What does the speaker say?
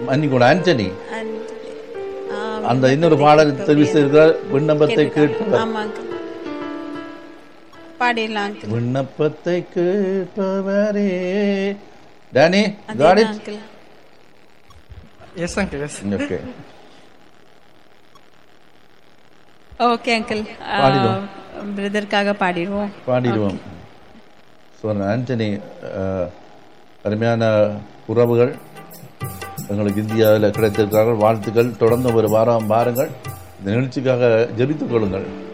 மன்னிக்கூட Antony And, ஆ, அந்த இன்னொரு பாடல் தெரிவி செய்கிறார் விண்ணப்பத்தை கேட்பவர் ஆமா அங்கிள் பாடிடலாம் அங்கிள் விண்ணப்பத்தை கேட்பவரே டேனி அதே got it uncle Yes, uncle. Yes. Okay okay uncle பாடிடுவோம். பிரதருக்காக பாடிடுவோம் பாடிடுவோம் ஸோ ஆண்டனி அஹ், அருமையான உறவுகள் எங்களுக்கு இந்தியாவில் கிடைத்திருக்கிறார்கள் வாழ்த்துக்கள் தொடர்ந்து ஒரு வாரம் வாருங்கள் இந்த நிகழ்ச்சிக்காக ஜெபித்துக் கொள்ளுங்கள்